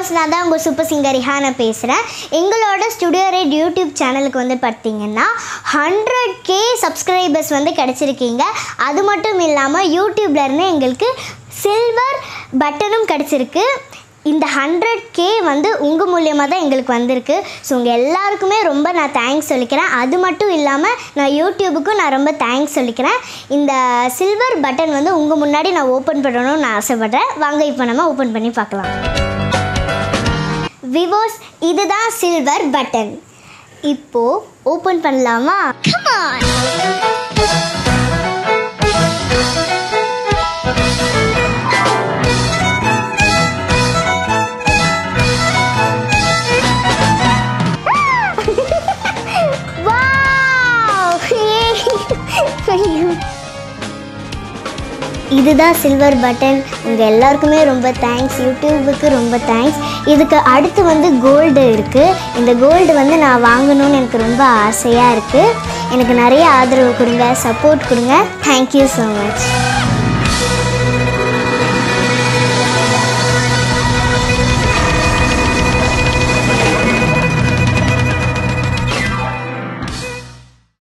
Viewers நான் தான் உங்கள் சூப்பர் சிங்கர் ரிஹானா பேசுகிறேன் எங்களோட ஸ்டுடியோ ரேட் யூடியூப் சேனலுக்கு வந்து பார்த்தீங்கன்னா ஹண்ட்ரட் கே சப்ஸ்கிரைபர்ஸ் வந்து கிடச்சிருக்கீங்க அது மட்டும் இல்லாமல் யூடியூப்லேருந்து எங்களுக்கு சில்வர் பட்டனும் கிடச்சிருக்கு இந்த ஹண்ட்ரட் கே வந்து உங்கள் மூலியமாக தான் எங்களுக்கு வந்திருக்கு ஸோ உங்கள் எல்லாருக்குமே ரொம்ப நான் தேங்க்ஸ் சொல்லிக்கிறேன் அது மட்டும் இல்லாமல் நான் யூடியூபுக்கும் நான் ரொம்ப தேங்க்ஸ் சொல்லிக்கிறேன் இந்த சில்வர் பட்டன் வந்து உங்கள் முன்னாடி நான் ஓப்பன் பண்ணணும்னு நான் ஆசைப்பட்றேன் வாங்க இப்போ நம்ம ஓப்பன் பண்ணி பார்க்கலாம் விவோஸ் இதுதான் சில்வர் பட்டன் இப்போ ஓப்பன் பண்ணலாமா Wow! ஐயோ. இதுதான் சில்வர் பட்டன் உங்கள் எல்லாருக்குமே ரொம்ப தேங்க்ஸ் யூடியூபுக்கு ரொம்ப தேங்க்ஸ் இதுக்கு அடுத்து வந்து கோல்டு இருக்குது இந்த கோல்டு வந்து நான் வாங்கணும்னு எனக்கு ரொம்ப ஆசையாக இருக்குது எனக்கு நிறைய ஆதரவு கொடுங்க சப்போர்ட் கொடுங்க தேங்க்யூ ஸோ மச்